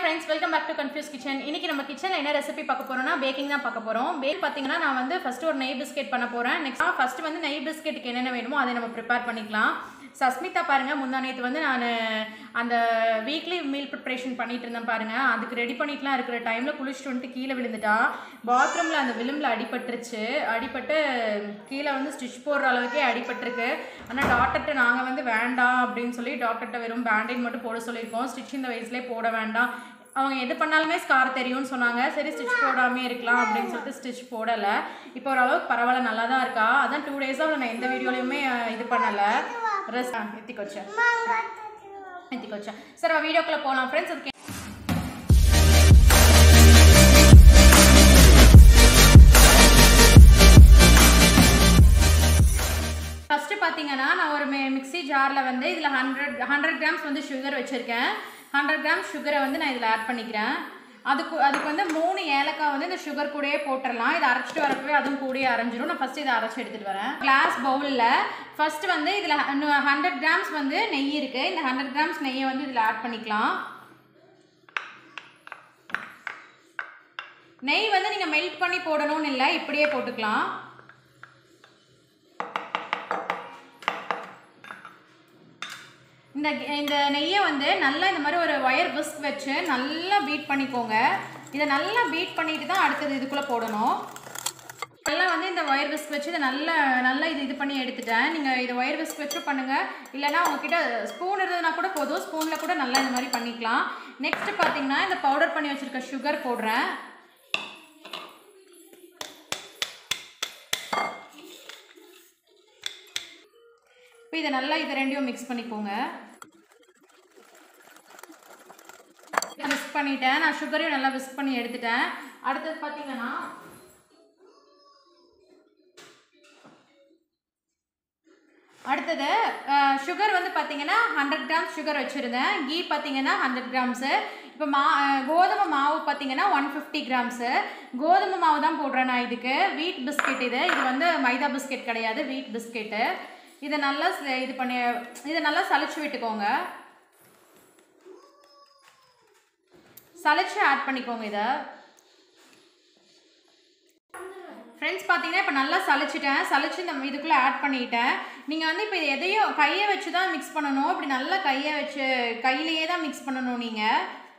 Friends welcome back to confuse kitchen இன்னைக்கு நம்ம கிச்சனில் என்ன ரெசிபி பார்க்க போறோம்னா பேக்கிங் தான் பார்க்க போறோம் பேக் பார்த்தீங்கன்னா நான் வந்து ஃபர்ஸ்ட் ஒரு நெய் பிஸ்கெட் பண்ண போறேன் நெக்ஸ்ட் ஃபர்ஸ்ட் வந்து நெய் பிஸ்கெட்டுக்கு என்னென்ன வேணுமோ அதை நம்ம ப்ரிப்பேர் பண்ணிக்கலாம் சஸ்மிதா பாருங்க முந்தா நேற்று வந்து நான் அந்த வீக்லி மீல் ப்ரிப்பரேஷன் பண்ணிட்டு இருந்தேன் பாருங்க அதுக்கு ரெடி பண்ணிட்டுலாம் இருக்கிற டைமில் குளிச்சுட்டு வந்துட்டு கீழே விழுந்துட்டா பாத்ரூமில் அந்த விளிம்பில் அடிபட்டுருச்சு அடிபட்டு கீழே வந்து ஸ்டிச் போடுற அளவுக்கே அடிபட்டிருக்கு ஆனால் டாக்டர்கிட்ட நாங்கள் வந்து வேண்டாம் அப்படின்னு சொல்லி டாக்டர்கிட்ட வெறும் பேண்டேஜ் மட்டும் போட சொல்லியிருக்கோம் ஸ்டிச் இந்த வயசுலேயே போட வேண்டாம் அவங்க எது பண்ணாலுமே ஸ்கார் தெரியும்னு சொன்னாங்க சரி ஸ்டிச் போடாமே இருக்கலாம் அப்படின்னு சொல்லிட்டு ஸ்டிச் போடலை இப்போ ஓரளவுக்கு பரவாயில்ல நல்லா தான் இருக்கா அதான் டூ டேஸாக நான் எந்த வீடியோலையுமே அஹ், இது பண்ணலை ரெஸ்ட் எத்திக்கொச்சேன் எத்திக்கொச்சேன் சரி வீடியோக்குள்ளே போகலாம் ஃப்ரெண்ட்ஸ் அதுக்கு ஃபஸ்ட்டு பார்த்தீங்கன்னா நான் ஒரு மி மிக்ஸி ஜாரில் வந்து இதில் ஹண்ட்ரட் ஹண்ட்ரட் கிராம்ஸ் வந்து சுகர் வச்சுருக்கேன் ஹண்ட்ரட் கிராம்ஸ் சுகரை வந்து நான் இதில் ஆட் பண்ணிக்கிறேன் அதுக்கு அதுக்கு வந்து மூணு ஏலக்காய் வந்து இந்த சுகர் கூடயே போட்டுடலாம் இதை அரைச்சிட்டு வரப்பவே அதுவும் கூடயே அரைஞ்சிரும் நான் ஃபஸ்ட்டு இதை அரைச்சி எடுத்துகிட்டு வரேன் கிளாஸ் பவுலில் ஃபஸ்ட்டு வந்து இதில் ஹண்ட்ரட் கிராம்ஸ் வந்து நெய் இருக்குது இந்த ஹண்ட்ரட் கிராம்ஸ் நெய்யை வந்து இதில் ஆட் பண்ணிக்கலாம் நெய் வந்து நீங்கள் மெல்ட் பண்ணி போடணும்னு இல்லை இப்படியே போட்டுக்கலாம் இந்த இந்த நெய்யை வந்து நல்லா இந்த மாதிரி ஒரு ஒயர் விஸ்க் வச்சு நல்லா பீட் பண்ணிக்கோங்க இதை நல்லா பீட் பண்ணிட்டு தான் அடுத்தது இதுக்குள்ளே போடணும் நல்லா வந்து இந்த ஒயர் விஸ்க் வச்சு இதை நல்லா நல்லா இது இது பண்ணி எடுத்துட்டேன் நீங்கள் இதை ஒயர் விஸ்க் வச்சு பண்ணுங்கள் இல்லைனா உங்ககிட்ட ஸ்பூன் இருந்ததுன்னா கூட போதும் ஸ்பூனில் கூட நல்லா இந்த மாதிரி பண்ணிக்கலாம் நெக்ஸ்ட் பார்த்தீங்கன்னா இந்த பவுடர் பண்ணி வச்சுருக்க சுகர் போடுறேன் இப்போ இதை நல்லா இதை ரெண்டையும் மிக்ஸ் பண்ணிக்கோங்க மிக்ஸ் பண்ணிட்டேன் நான் சுகரையும் நல்லா மிக்ஸ் பண்ணி எடுத்துட்டேன் அடுத்தது பார்த்தீங்கன்னா அடுத்தது சுகர் வந்து பார்த்தீங்கன்னா ஹண்ட்ரட் கிராம்ஸ் சுகர் வச்சுருந்தேன் கீ பார்த்தீங்கன்னா ஹண்ட்ரட் கிராம்ஸு இப்போ மா அஹ், கோதுமை மாவு பார்த்தீங்கன்னா ஒன் ஃபிஃப்டி கிராம்ஸு கோதுமை மாவு தான் போடுறேன் நான் இதுக்கு வீட் பிஸ்கெட் இது இது வந்து மைதா பிஸ்கெட் கிடையாது வீட் பிஸ்கெட்டு இதை நல்லா ச- இது பண்ணி இதை நல்லா சலிச்சு விட்டுக்கோங்க சலிச்சு ஆட் பண்ணிக்கோங்க இதை ஃப்ரெண்ட்ஸ் பார்த்தீங்கன்னா இப்போ நல்லா சலிச்சிட்டேன் சலிச்சு இந்த இதுக்குள்ளே ஆட் பண்ணிட்டேன் நீங்கள் வந்து இப்போ எதையும் கையை வச்சு தான் மிக்ஸ் பண்ணணும் இப்படி நல்லா கையை வச்சு கையிலேயே தான் மிக்ஸ் பண்ணணும் நீங்கள்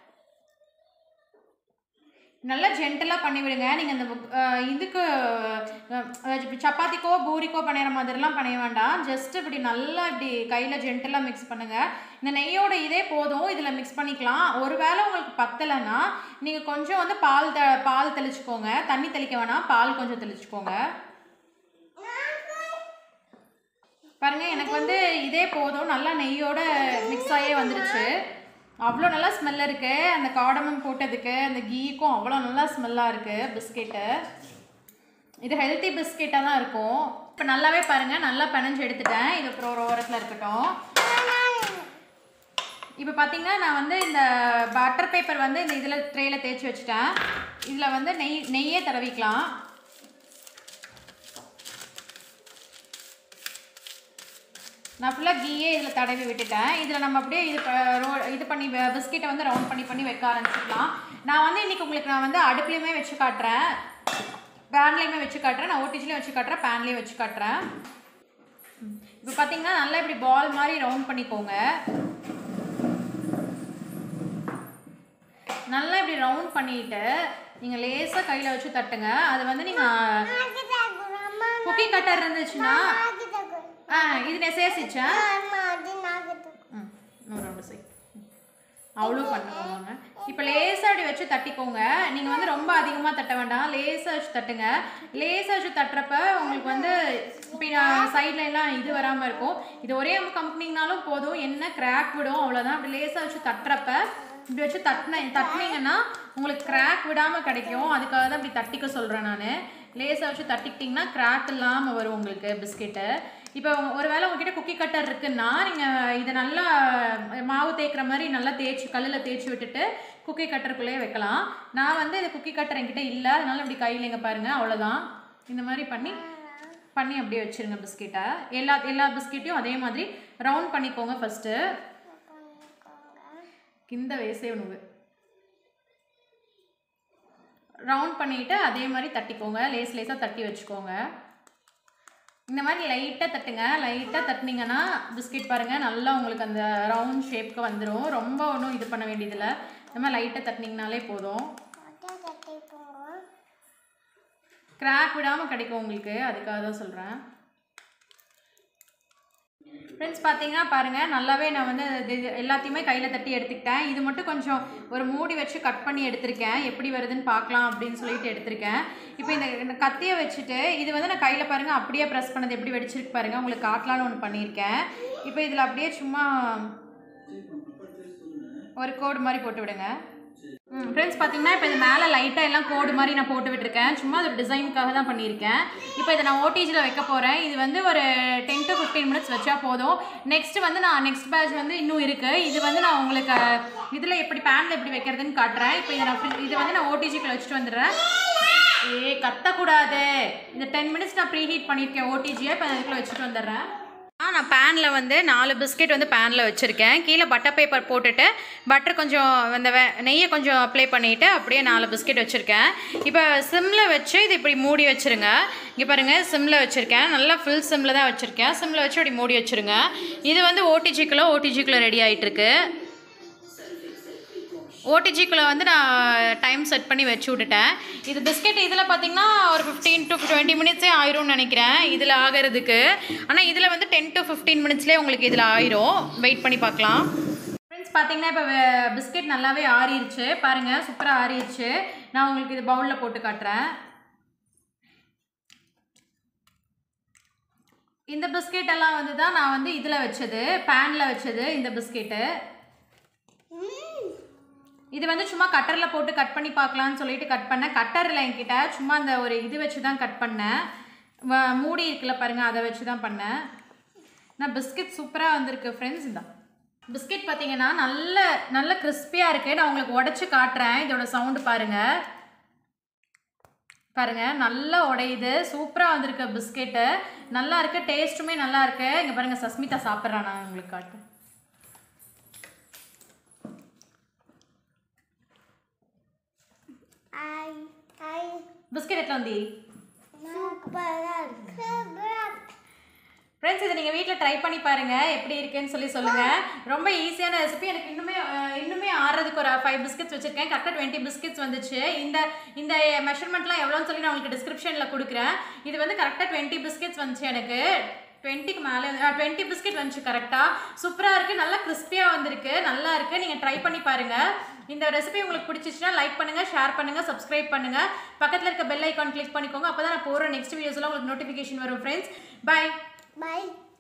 நல்லா ஜென்டலாக பண்ணி விடுங்க நீங்கள் இந்த அஹ், இதுக்கு அஹ், இப்ப சப்பாத்திக்கோ பூரிக்கோ பண்ணுற மாதிரிலாம் பண்ண வேண்டாம் ஜஸ்ட் இப்படி நல்லா இப்படி கையில் ஜென்டலாக மிக்ஸ் பண்ணுங்கள் இந்த நெய்யோட இதே போதும் இதில் மிக்ஸ் பண்ணிக்கலாம் ஒருவேளை உங்களுக்கு பத்தலைன்னா நீங்கள் கொஞ்சம் வந்து பால் த பால் தெளிச்சுக்கோங்க தண்ணி தெளிக்க வேணாம் பால் கொஞ்சம் தெளிச்சுக்கோங்க பாருங்க எனக்கு வந்து இதே போதும் நல்லா நெய்யோட மிக்ஸ் ஆகியே வந்துருச்சு அவ்வளோ நல்லா ஸ்மெல் இருக்கு அந்த காடமம் போட்டதுக்கு அந்த கீக்கும் அவ்வளோ நல்லா ஸ்மெல்லாக இருக்கு பிஸ்கெட்டு இது ஹெல்த்தி பிஸ்கெட்டாக தான் இருக்கும் இப்போ நல்லாவே பாருங்க நல்லா பிணைஞ்சு எடுத்துட்டேன் இது அப்புறம் ஒரு ஓரத்தில் இருக்கட்டும் இப்போ பார்த்தீங்கன்னா நான் வந்து இந்த பட்டர் பேப்பர் வந்து இந்த இதில் ட்ரேயில் தேய்ச்சி வச்சுட்டேன் இதில் வந்து நெய் நெய்யே தடவிக்கலாம் நான் ஃபுல்லாக கீயே இதில் தடவி விட்டுட்டேன் இதில் நம்ம அப்படியே இது ப- ரோ- இது பண்ணி பிஸ்கெட்டை வந்து ரவுண்ட் பண்ணி பண்ணி வைக்க ஆரம்பிச்சிக்கலாம் நான் வந்து இன்றைக்கி உங்களுக்கு நான் வந்து அடுப்புலையுமே வச்சு காட்டுறேன் பேன்லேயுமே வச்சு காட்டுறேன் நான் ஓடிஜிலையும் வச்சு காட்டுறேன் பேன்லேயும் வச்சு காட்டுறேன் இப்போ பார்த்தீங்கன்னா நல்லா இப்படி பால் மாதிரி ரவுண்ட் பண்ணிக்கோங்க நல்லா இப்படி ரவுண்ட் பண்ணிட்டு நீங்கள் லேசாக கையில் வச்சு தட்டுங்க அது வந்து நீங்கள் குக்கி கட்டர் இருந்துச்சுன்னா ஆ இது நான் சேசிச்சேன் ம் இன்னொரு ரவுண்டு செய் அவ்வளோ பண்ணுவாங்க இப்போ லேசாக அப்படி வச்சு தட்டிக்கோங்க நீங்கள் வந்து ரொம்ப அதிகமாக தட்ட வேண்டாம் லேசாக வச்சு தட்டுங்க லேசாக வச்சு தட்டுறப்ப உங்களுக்கு வந்து இப்போ சைட்ல எல்லாம் இது வராமல் இருக்கும் இது ஒரே கம்பெனிங்கனாலும் போதும் என்ன கிராக் விடும் அவ்வளோதான் அப்படி லேசாக வச்சு தட்டுறப்ப இப்படி வச்சு தட்டின தட்டினீங்கன்னா உங்களுக்கு கிராக் விடாமல் கிடைக்கும் அதுக்காக தான் இப்படி தட்டிக்க சொல்கிறேன் நான் லேசாக வச்சு தட்டிக்கிட்டிங்கன்னா கிராக் இல்லாமல் வரும் உங்களுக்கு பிஸ்கெட்டு இப்போ ஒருவேளை உங்ககிட்ட குக்கி கட்டர் இருக்குன்னா நீங்கள் இதை நல்லா மாவு தேய்க்கிற மாதிரி நல்லா தேய்ச்சி கல்லில் தேய்ச்சி விட்டுட்டு குக்கி கட்டருக்குள்ளேயே வைக்கலாம் நான் வந்து இது குக்கி கட்டர் என்கிட்ட இல்லை அதனால இப்படி கையில் இங்கே பாருங்கள் அவ்வளோதான் இந்த மாதிரி பண்ணி பண்ணி அப்படியே வச்சிருங்க பிஸ்கெட்டை எல்லா எல்லா பிஸ்கெட்டையும் அதே மாதிரி ரவுண்ட் பண்ணிக்கோங்க ஃபஸ்ட்டு కింద వేసే నువ్వు ரவுண்ட் பண்ணிவிட்டு அதே மாதிரி தட்டிக்கோங்க லேஸ் லேஸாக தட்டி வச்சுக்கோங்க இந்த மாதிரி லைட்டாக தட்டுங்க லைட்டாக தட்டினீங்கன்னா பிஸ்கெட் பாருங்கள் நல்லா உங்களுக்கு அந்த ரவுண்ட் ஷேப்க்கு வந்துடும் ரொம்ப ஒன்றும் இது பண்ண வேண்டியதில்லை இந்த மாதிரி லைட்டாக தட்டினீங்கனாலே போதும் கிராக் விடாமல் கிடைக்கும் உங்களுக்கு அதுக்காக தான் சொல்கிறேன் ஃப்ரெண்ட்ஸ் பார்த்தீங்கன்னா பாருங்கள் நல்லாவே நான் வந்து இது இது எல்லாத்தையுமே கையில் தட்டி எடுத்துக்கிட்டேன் இது மட்டும் கொஞ்சம் ஒரு மூடி வச்சு கட் பண்ணி எடுத்திருக்கேன் எப்படி வருதுன்னு பார்க்கலாம் அப்படின்னு சொல்லிட்டு எடுத்திருக்கேன் இப்போ இந்த இந்த கத்தியை வச்சுட்டு இது வந்து நான் கையில் பாருங்கள் அப்படியே ப்ரெஸ் பண்ணது எப்படி வெடிச்சிருக்கு பாருங்கள் உங்களுக்கு காட்டலான்னு ஒன்று பண்ணியிருக்கேன் இப்போ இதில் அப்படியே சும்மா ஒரு கோடு மாதிரி போட்டு விடுங்க ம் ஃப்ரெண்ட்ஸ் பார்த்தீங்கன்னா இப்போ இது மேலே லைட்டாக எல்லாம் கோடு மாதிரி நான் போட்டு விட்டுருக்கேன் சும்மா அது ஒரு டிசைனுக்காக தான் பண்ணியிருக்கேன் இப்போ இதை நான் ஓடிஜியில் வைக்க போகிறேன் இது வந்து ஒரு டென் டு ஃபிஃப்டீன் மினிட்ஸ் வச்சா போதும் நெக்ஸ்ட் வந்து நான் நெக்ஸ்ட் பேட்ச் வந்து இன்னும் இருக்குது இது வந்து நான் உங்களுக்கு இதில் எப்படி பேனில் எப்படி வைக்கிறதுன்னு காட்டுறேன் இப்போ இதை நான் fri- இது வந்து நான் ஓடிஜிக்குள்ள வச்சுட்டு வந்துடுறேன் ஏ கத்தக்கூடாது இந்த டென் மினிட்ஸ் நான் ப்ரீ ஹீட் பண்ணியிருக்கேன் ஓடிஜியை இப்போ அதுக்குள்ளே வச்சுட்டு வந்துடுறேன் ஆ நான் பேனில் வந்து நாலு பிஸ்கெட் வந்து பேனில் வச்சுருக்கேன் கீழே பட்டர் பேப்பர் போட்டுட்டு பட்டர் கொஞ்சம் அந்த வெ நெய்யை கொஞ்சம் அப்ளை பண்ணிவிட்டு அப்படியே நாலு பிஸ்கெட் வச்சுருக்கேன் இப்போ சிம்மில் வச்சு இது இப்படி மூடி வச்சுருங்க இங்கே பாருங்கள் சிம்மில் வச்சுருக்கேன் நல்லா ஃபுல் சிம்மில் தான் வச்சுருக்கேன் சிம்மில் வச்சு அப்படி மூடி வச்சுருங்க இது வந்து ஓடிஜிக்குள்ளே ஓடிஜிக்குள்ளே ரெடி ஆகிட்டுருக்கு ஓடிஜிக்குள்ளே வந்து நான் டைம் செட் பண்ணி வச்சு விட்டுட்டேன் இது பிஸ்கெட் இதில் பார்த்தீங்கன்னா ஒரு ஃபிஃப்டீன் டு டுவெண்ட்டி மினிட்ஸே ஆயிரும்னு நினைக்கிறேன் இதில் ஆகிறதுக்கு ஆனால் இதில் வந்து டென் டு ஃபிஃப்டீன் மினிட்ஸ்லேயே உங்களுக்கு இதில் ஆயிரும் வெயிட் பண்ணி பார்க்கலாம் ஃப்ரெண்ட்ஸ் பார்த்தீங்கன்னா இப்போ பிஸ்கெட் நல்லாவே ஆறிடுச்சு பாருங்கள் சூப்பராக ஆறிடுச்சு நான் உங்களுக்கு இது பவுலில் போட்டு காட்டுறேன் இந்த பிஸ்கெட் எல்லாம் வந்து தான் நான் வந்து இதில் வச்சது பேனில் வச்சது இந்த பிஸ்கெட்டு இது வந்து சும்மா கட்டரில் போட்டு கட் பண்ணி பார்க்கலான்னு சொல்லிட்டு கட் பண்ணேன் கட்டரில் என்கிட்ட சும்மா அந்த ஒரு இது வச்சு தான் கட் பண்ணேன் வ- மூடி இருக்குல்ல பாருங்கள் அதை வச்சு தான் பண்ணேன் நான் பிஸ்கெட் சூப்பராக வந்திருக்கு ஃப்ரெண்ட்ஸ் இந்த பிஸ்கெட் பார்த்தீங்கன்னா நல்ல நல்ல கிறிஸ்பியாக இருக்குது நான் உங்களுக்கு உடச்சி காட்டுறேன் இதோட சவுண்டு பாருங்கள் பாருங்க நல்லா உடையுது சூப்பராக வந்திருக்கு பிஸ்கெட்டு நல்லா இருக்கு டேஸ்ட்டுமே நல்லா இருக்கு இங்கே பாருங்க சஸ்மிதா சாப்பிட்றேன் நான் உங்களுக்கு காட்டு பிஸ்கெட் எத்தனை வந்தி ஃப்ரெண்ட்ஸ் இதை நீங்கள் வீட்டில் ட்ரை பண்ணி பாருங்கள் எப்படி இருக்குன்னு சொல்லி சொல்லுங்கள் ரொம்ப ஈஸியான ரெசிபி எனக்கு இன்னுமே அஹ், இன்னுமே ஆறுறதுக்கு ஒரு ஃபைவ் பிஸ்கெட்ஸ் வச்சுருக்கேன் கரெக்டாக டுவெண்ட்டி பிஸ்கெட்ஸ் வந்துச்சு இந்த இந்த மெஷர்மெண்ட்லாம் எவ்வளோன்னு சொல்லி நான் உங்களுக்கு டிஸ்கிரிப்ஷனில் கொடுக்குறேன் இது வந்து கரெக்டாக டுவெண்ட்டி பிஸ்கெட்ஸ் வந்துச்சு எனக்கு டுவெண்ட்டிக்கு மேலே டுவெண்ட்டி பிஸ்கெட் வந்துச்சு கரெக்டாக சூப்பராக இருக்குது நல்லா கிறிஸ்பியாக வந்திருக்கு நல்லா இருக்குது நீங்கள் ட்ரை பண்ணி பாருங்கள் இந்த ரெசிபி உங்களுக்கு பிடிச்சிச்சுன்னா லைக் பண்ணுங்கள் ஷேர் பண்ணுங்கள் சப்ஸ்கிரைப் பண்ணுங்கள் பக்கத்தில் இருக்க பெல் ஐக்கான் கிளிக் பண்ணிக்கோங்க அப்போ தான் நான் போகிற நெக்ஸ்ட் வீடியோஸ்லாம் உங்களுக்கு நோட்டிஃபிகேஷன் வரும் ஃப்ரெண்ட்ஸ் பை Bye.